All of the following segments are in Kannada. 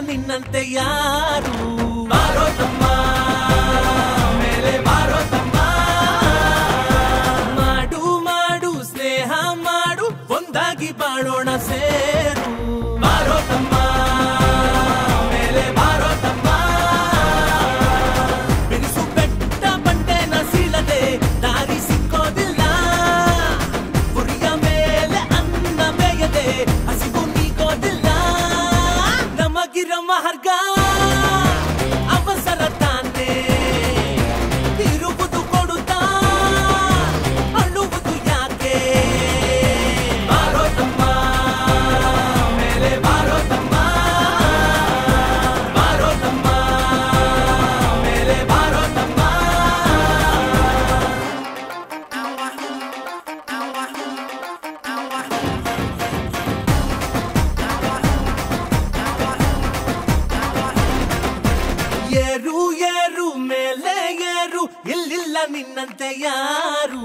ನಿನ್ನಂತೆ ಯಾರು ಬಾರೋ ತಮ್ಮ ಮೇಲೆ ಬಾರೋ ತಮ್ಮ ಮಾಡು ಮಾಡು ಸ್ನೇಹ ಮಾಡು ಒಂದಾಗಿ ಬಾಳೋಣ ಸೇರು ಬಾರೋ ತಮ್ಮ ಮೇಲೆ ಬಾರೋ ತಮ್ಮ ಬಿಡಿಸು ಬೆಟ್ಟ ಬಂಡೆನ ಸೀಳದೆ ದಾರಿ ಸಿಕ್ಕೋದಿಲ್ಲ ಗುರಿಯ ಮೇಲೆ ಅನ್ನ ಬೇಯದೆ ಹಸಿವು ನೀಗೋದಿಲ್ಲ ನಮಗಿರೋ ಮಾರ್ಗ ಅವಸರ ತಾನೇ ಇರುವುದು ಕೊಡುತ್ತಾ ಅಳುವುದು ಯಾಕೆ ಬಾರೋ ತಮ್ಮ ಮೇಲೆ ಬಾರೋ ತಮ್ಮ ಬಾರೋ ತಮ್ಮ ಮೇಲೆ ಬಾರೋ ತಮ್ಮ ಏರು ಏರು ಮೇಲೆ ಏರು ಇಲ್ಲಿಲ್ಲ ನಿನ್ನಂತೆ ಯಾರು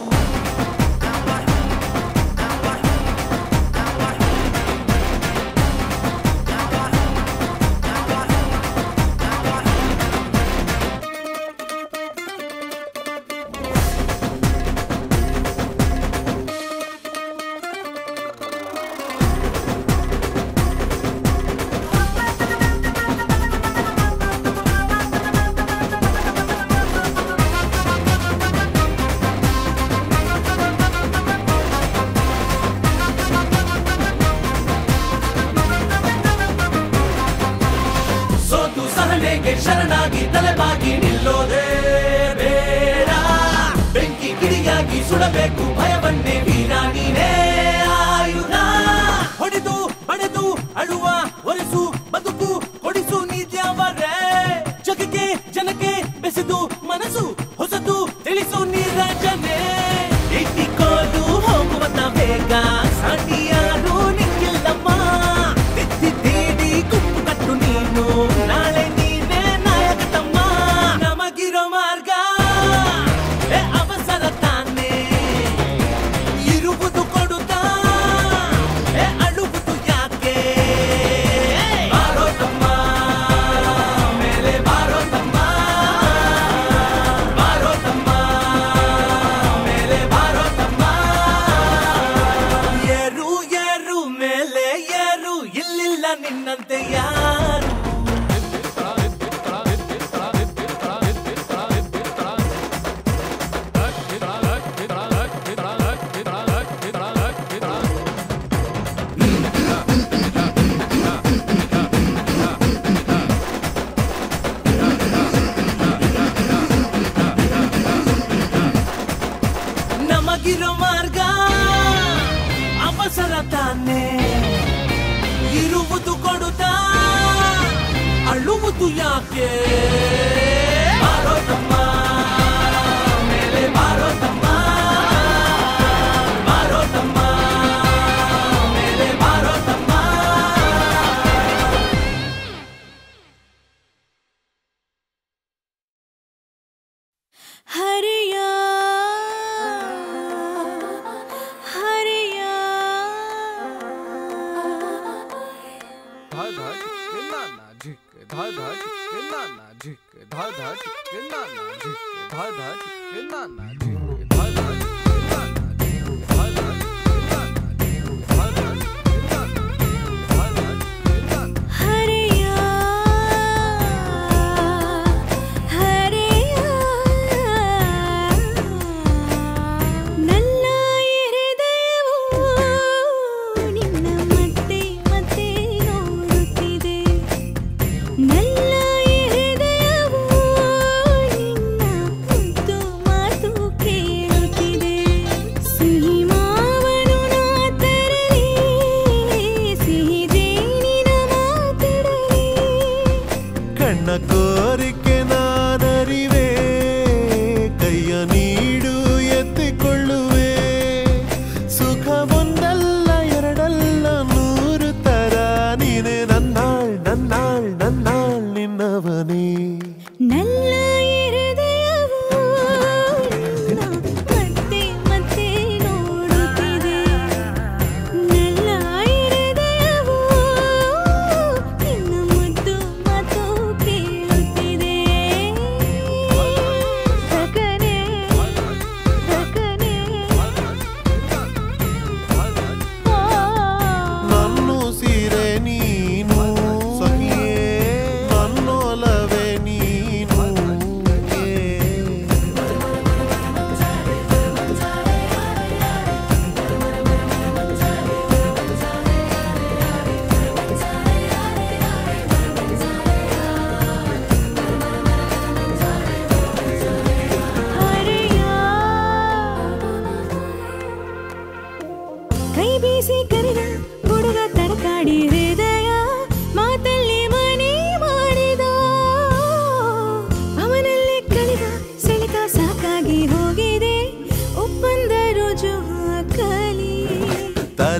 ಸೋತು ಸಹನೆಗೆ ಶರಣಾಗಿ ತಲೆಬಾಗಿ ನಿಲ್ಲೋದೇ ಬೇಡ ಬೆಂಕಿ ಕಿಡಿಯಾಗಿ ಸುಡಬೇಕು ಭಯವನ್ನೇ ವೀರ ನೀನೇ ಆಯುಧ ಹೊಡೆದು ಬಡೆದು ಅಳುವ ಒರೆಸು ಬದುಕು ಕೊಡಿಸು ನೀತ್ಯವರೇ ಜಗಕ್ಕೆ ಜನಕ್ಕೆ ಬೆಸೆದು ಮನಸ್ಸು ಹೊಸತು ತಿಳಿಸು ನೀರಜನೆ ಇಟ್ಟಿಕೋಲು ಹೋಗುವಂತ ಬೇಗ ಸಾಟಿಯಾರು ನಿಂಗಿಲ್ಲಮ್ಮ ಎತ್ತಿದ್ದೇಡಿ ಗುಂಪು ಕಟ್ಟು ನೀನು ನಾಳೆ ನೀನೇ ನಾಯಕ ತಮ್ಮ ನಮಗಿರೋ ಮಾರ್ಗ ಏ ಅವಸರ ತಾನೇ ಇರುವುದು ಕೊಡುತ್ತಾ ಏ ಅಳುವುದು ಯಾಕೆ ಬಾರೋ ತಮ್ಮ ಮೇಲೆ ಬಾರೋ ತಮ್ಮ ಬಾರೋ ತಮ್ಮ ಮೇಲೆ ಬಾರೋ ತಮ್ಮ ಏರು ಏರು ಮೇಲೆ ಏರು ಇಲ್ಲಿಲ್ಲ ನಿನ್ನಂತೆ ಯಾರು ನಮಗಿರೋ ಮಾರ್ಗ ಅವಸರ ತಾನೇ ಇರುವುದು ಕೊಡುತ್ತಾ ಅಳುವುದು ಯಾಕೆ ಬಾರೋ ತಮ್ಮ ಮೇಲೆ ಬಾರೋ ತಮ್ಮ ಬಾರೋ ತಮ್ಮ ಮೇಲೆ ಬಾರೋ ತಮ್ಮ ಹರಿಯ ಹರಿಯ धा धा झिक नाना झिक धा धा झिक नाना झिक धा धा झिक नाना झिक धा धा झिक नाना झिक धा धा झिक नाना झिक धा धा झिक नाना झिक धा धा झिक नाना धा धा झिक नाना ಹರಿಯ ಹರಿಯ ನನ್ನ ಹೃದಯವು ನಿನ್ನ ಮತ್ತೆ ಮತ್ತೆ ನೋಡುತ್ತಿದೆ ನನ್ನ ಹೃದಯವು ನಿನ್ನ ಮುದ್ದು ಮಾತು ಕೇಳುತ್ತಿದೆ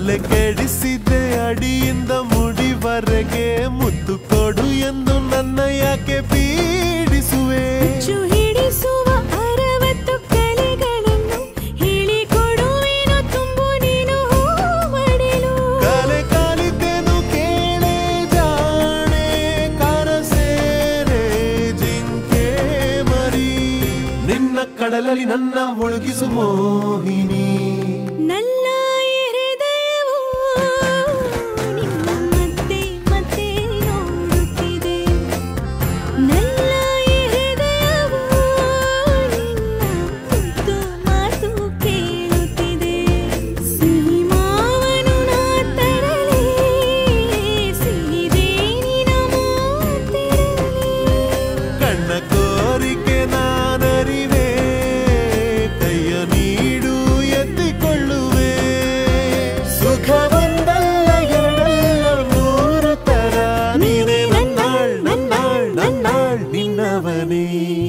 ತಲೆ ಕೆಡಿಸಿದೆ ಅಡಿಯಿಂದ ಮುಡಿವರೆಗೆ ಮುತ್ತು ಕೊಡು ಎಂದು ನನ್ನ ಯಾಕೆ ಪೀಡಿಸುವೆ ಹುಚ್ಚು ಹಿಡಿಸುವ ಅರವತ್ತು ಕಲೆಗಳನ್ನು ಹೇಳಿಕೊಡುವೆನು ತುಂಬು ನೀನು ಮಡಿಲು ಕಲೆ ಕಾಲಿದ್ದೇನು ಕೇಳೆ ಜಾಣೆ ಕಾರ ಸೇರೆ ಜಿಂಕೆ ಮರಿ ನಿನ್ನ ಕಡಲಲ್ಲಿ ನನ್ನ ಮುಳುಗಿಸು ಮೋಹಿನಿ ನನ್ನ ಈ ಹೃದಯವು ನಿನ್ನ ಮತ್ತೆ ಮತ್ತೆ ನೋಡುತ್ತಿದೆ ನನ್ನ ಈ ಹೃದಯವು ನಿನ್ನ ಮುದ್ದು ಮಾತು ಕೇಳುತ್ತಿದೆ ಸಿಹಿ ಮಾವನು ನಾ ತರಲಿ ಸಿಹಿದೇ ನಿನ ಮಾತಿರಲಿ ಕಣ್ಣ ಕೋರಿಕೆ ನಾನರಿವೆ ಕೈಯ ನೀಡು ಎತ್ತಿಕೊಳ್ಳುವೆ ಸುಖ ಒಂದಲ್ಲ ಎರಡಲ್ಲ ಮೂರು ತರ ನೀನೇ ನನ್ನಾಳ್ ನನ್ನಾಳ್ ನನ್ನಾಳ್ ನಿನ್ನವನೇ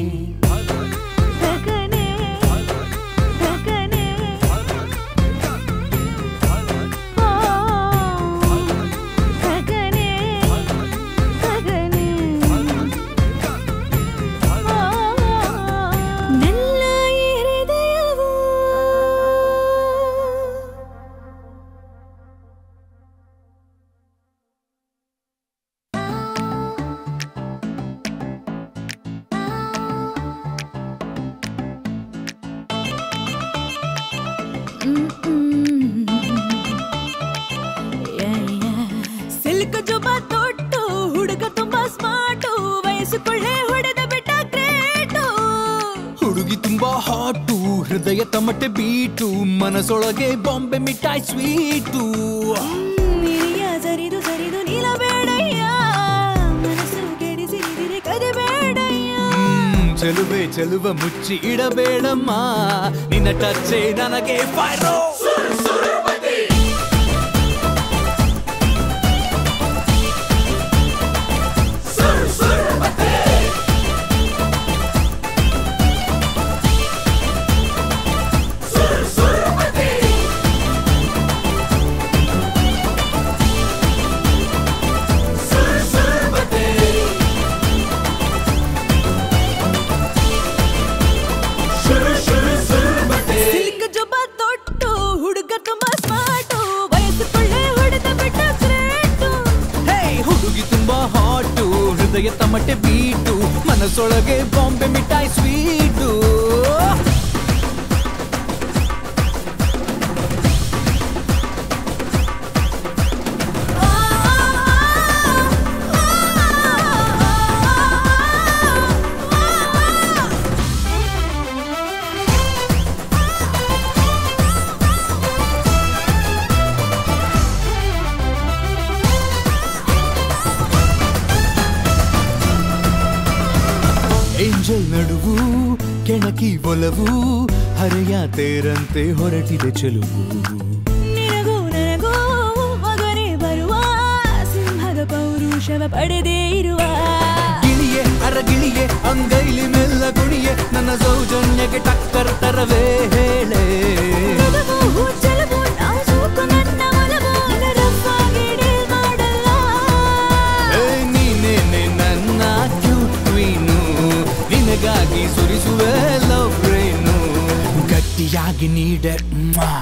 ಗಗನೆ ಗಗನೆ ಓ ಗಗನೆ ಗಗನೆ ನನ್ನ ಈ ಹೃದಯವು ಸಿಲ್ಕ್ ಜುಬ ತೊಟ್ಟು ಹುಡುಗ ತುಂಬಾ ಸ್ಮಾರ್ಟು ವಯಸ್ಸು ಕೊಳ್ಳೆ ಹೊಡೆದ ಬಿಟ್ಟ ಗ್ರೇಟು ಹುಡುಗಿ ತುಂಬಾ ಹಾಟು ಹೃದಯ ತಮಟೆ ಬೀಟು ಮನಸೊಳಗೆ ಬಾಂಬೆ ಮಿಠಾಯಿ ಸ್ವೀಟು ನೀರಿಯ ಸರಿದು ಸರಿದು ನಿಲ್ಲಬೇಡಯ್ಯ ಮನಸ್ಸು ಕೆಡಿಸಿ ನಿದಿರೆ ಕದಿಬೇಡಯ್ಯ ಹ್ಮ್, ಚೆಲುವೆ ಚೆಲುವ ಮುಚ್ಚಿ ಇಡಬೇಡಮ್ಮ ನಿನ್ನ ಟಚ್ಚೆ ನನಗೆ ಫೈರೋ ಸಿಲ್ಕ್ ಜೊಬ್ಬ ತೊಟ್ಟು ಹುಡುಗ ತುಂಬಾ ಸ್ಮಾರ್ಟು ವಯಸ್ಸು ಕೊಳ್ಳೆ ಹೊಡೆದ ಬಿಟ್ಟ ಗ್ರೇಟು ಹೇ ಹುಡುಗಿ ತುಂಬಾ ಹಾಟು ಹೃದಯ ತಮಟೆ ಬೀಟು ಮನಸೊಳಗೆ ಬಾಂಬೆ ಮಿಠಾಯಿ ಸ್ವೀಟು ಏಂಜಲ್ ನಡುವು ಕೆಣಕಿ ಒಲವು ಹರೆಯ ತೇರಂತೆ ಹೊರಟಿದೆ ಚೆಲುವು ನಿನಗೂ ನನಗೂ ಮಗನೇ ಬರುವ ಸಿಂಹದ ಪೌರುಷವ ಪಡೆದೇ ಇರುವ ಗಿಳಿಯೇ ಅರಗಿಳಿಯೇ ಅಂಗೈಲಿ ಮೆಲ್ಲ ಗುಣಿಯೇ ನನ್ನ ಸೌಜನ್ಯಕ್ಕೆ ಟಕ್ಕರ್ ತರವೇ ಹೇಳೆ ಮೃದುವು, ಜಲವು, ನಾಜೂಕು ನನ್ನ ಒಲವು, ನರವಾಗಿ ಡೀಲ್ ಮಾಡಲ್ಲ. ಏ, ನೀನೇನೆ ನನ್ನ ಕ್ಯೂಟ್ ಕ್ವೀನು ನಿನಗಾಗಿ ಸುರಿಸುವೆ ಲವ್ ರೇನು ಗಟ್ಟಿಯಾಗಿ ನೀಡೆ ಮ್ವಾ.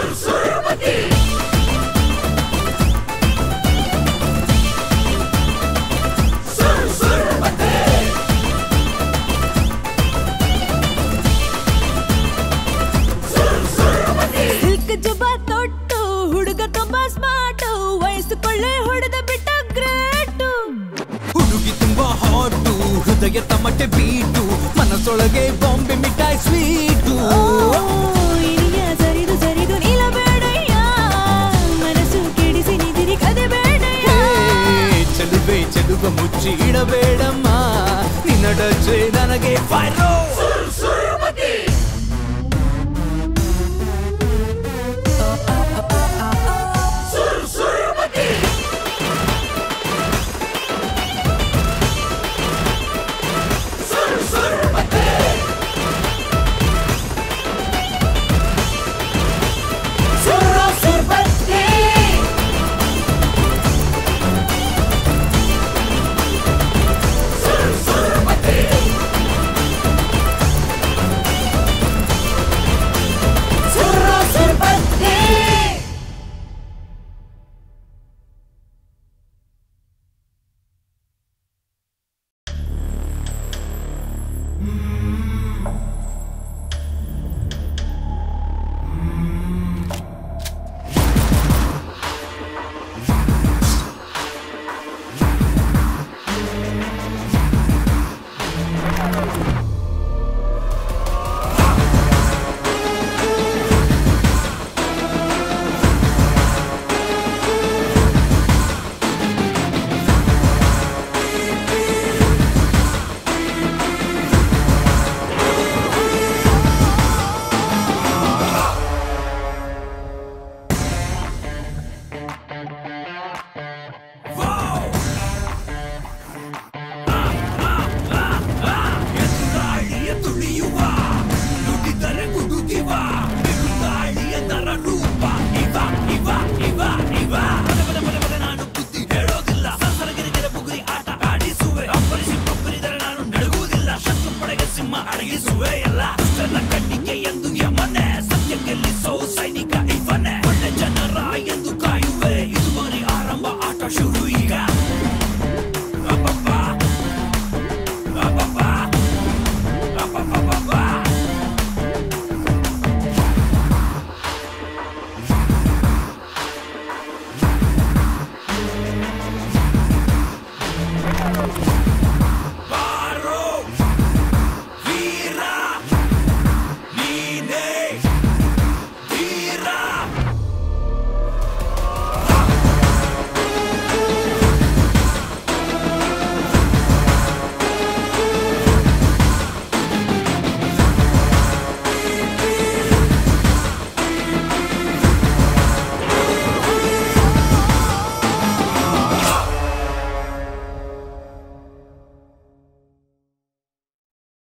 ಸಿಲ್ಕ್ ಜುಬ್ಬ ತೊಟ್ಟು ಹುಡುಗ ತುಂಬಾ ಸ್ಮಾರ್ಟು ವಯಸ್ಸು ಕೊಳ್ಳೆ ಹೊಡೆದ ಬಿಟ್ಟ ಗ್ರೇಟು ಹುಡುಗಿ ತುಂಬಾ ಹಾಟು ಹೃದಯ ತಮಟೆ ಬೀಟು ಮನಸೊಳಗೆ ಬಾಂಬೆ ಮಿಠಾಯಿ ಸ್ವೀಟು ಇನಿಯ ಸರಿದು ಸರಿದು ನಿಲ್ಲಬೇಡಯ್ಯ ಮನಸ್ಸು ಕೆಡಿಸಿ ನಿದಿರಿ ಕದಬೇಡಯ್ಯ ಹೇ, ಚೆಲುವೆ ಚೆಲುವ ಮುಚ್ಚಿ ಇಡಬೇಡಮ್ಮ ನಿನ್ನ ಡಚ್ಚೆ ನನಗೆ ಫೈರೋ ಸುರ್ರೋ ಸುರ್ಬತ್ತೆ ಇಳಿಸುವೆ ಎಲ್ಲ ಅಷ್ಟನ್ನ ಕಟ್ಟಿ